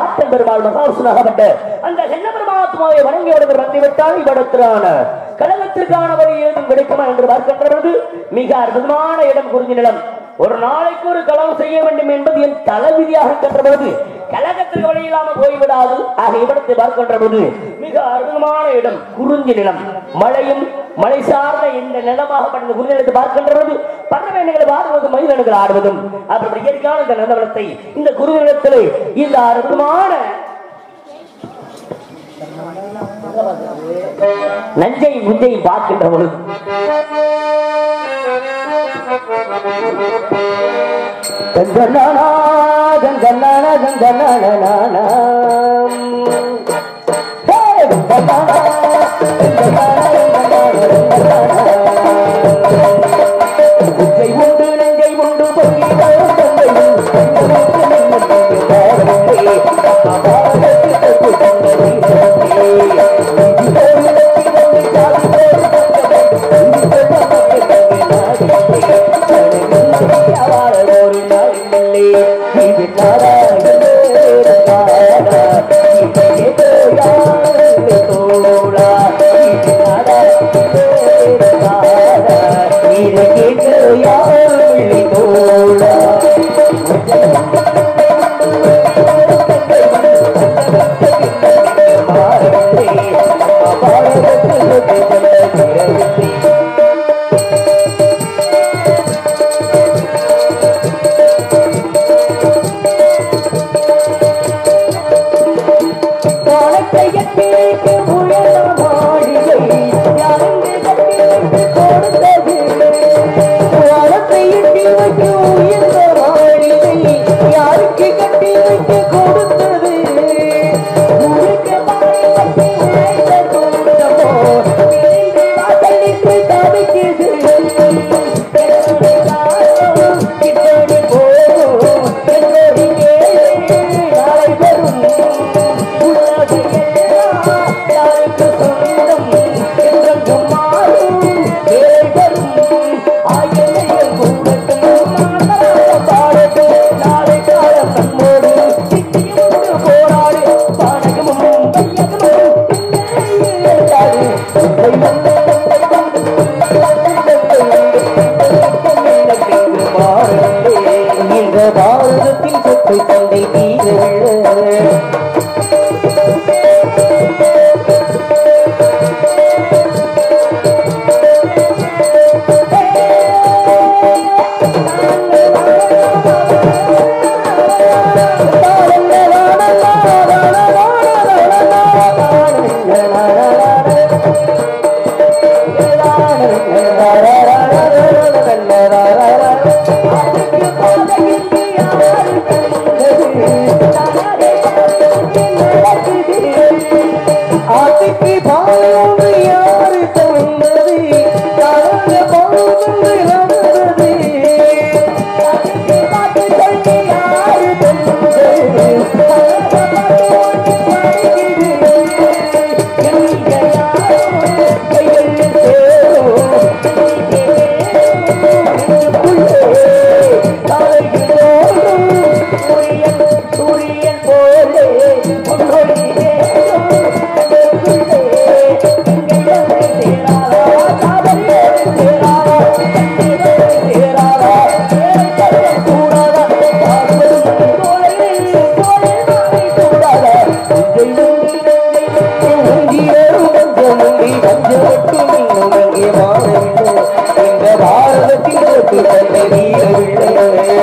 ஆட்டம் பெருமாள் மகாசுனாகப்பட்ட அந்த சென்ன பரமாத்மாவை வணங்கி ஒருவர் வந்துவிட்டால் இவ்விடத்திலான கழகத்திற்கான வழி ஏதும் கிடைக்குமா என்று பார்க்கின்ற பொழுது மிக அற்புதமான இடம் குறிஞ்சி நிலம் ஒரு நாளைக்கு ஒரு களவு செய்ய வேண்டும் என்பது என் தலைவிதியாக இருக்கின்ற பொழுது கழகத்திற்கு வழி இல்லாமல் போய்விடாது ஆக இவ்விடத்தை பார்க்கின்ற பொழுது மிக அற்புதமான இடம் குறிஞ்சி நிலம் மழையும் மழை சார்ந்த இந்த நிலமாக பட்ட குறிஞ்சி நிலத்தை பார்க்கின்ற பொழுது பறவைகளை ஆடுவதும் மயிலணுகள் ஆடுவதும் அப்படி இயற்கையான இந்த நிலவரத்தை இந்த குரு நிலத்திலே இந்த அற்புதமான நஞ்சை முஞ்சையும் பார்க்கின்ற பொழுது கங்கனானா, கங்கனானா, கங்கனானா. ஹே, கங்கனானா, கங்கனானா, கங்கனானா. நெஞ்சை உண்டு நெஞ்சை உண்டு பொங்கி வரும் தொங்கை உண்டு. நெஞ்சை உண்டு, நெஞ்சை உண்டு, பாரதத்தை, பாரதத்திற்கு தொங்கை தொங்கை. இது போல் இலக்கி வந்து காது போல் தொங்கை. இது போல் நமக்கு தொங்கை நாடில்லை. தனது யாவார ஒரு நாளில்லை. இது நாராயண நாடா. இது ஏதோ யாரு தோழா. இது நாராயண நாடா. இது கேட்க யாரு தோழா. யாருக்கு கட்டி வைக்க கொடுத்தது ஊருக்கு பாடி கட்டி உழைத்த கூட்டமோ பிரிந்து வாசலிட்டு தவிக்குது என்னுடைய காலம் கிட்டடி போகும் என்னுடைய கேள்வி நாளை வரும் உலகையெல்லாம் யாருக்கு சொந்தம் என்றென்றும் மாறும் வேலை வரும் ஆயிரம் கூடட்டும் பாடட்டும் நாளை காலம் நம்மோடு சித்தியோடு போராடு பாடகமும் பையகமும் இருந்தாரு இந்த பாரதத்தின் சொத்தை தந்தை தீரவில்லை ஆட்டுக்கு பாலோடு யாரு தந்தது யாரு பாலோடு நடந்தது ஆட்டுக்கு பாட்டு சொல்லி யாரு தந்தது சூரியன் போலே பாரதத்தில் தந்தை வீரவில்லை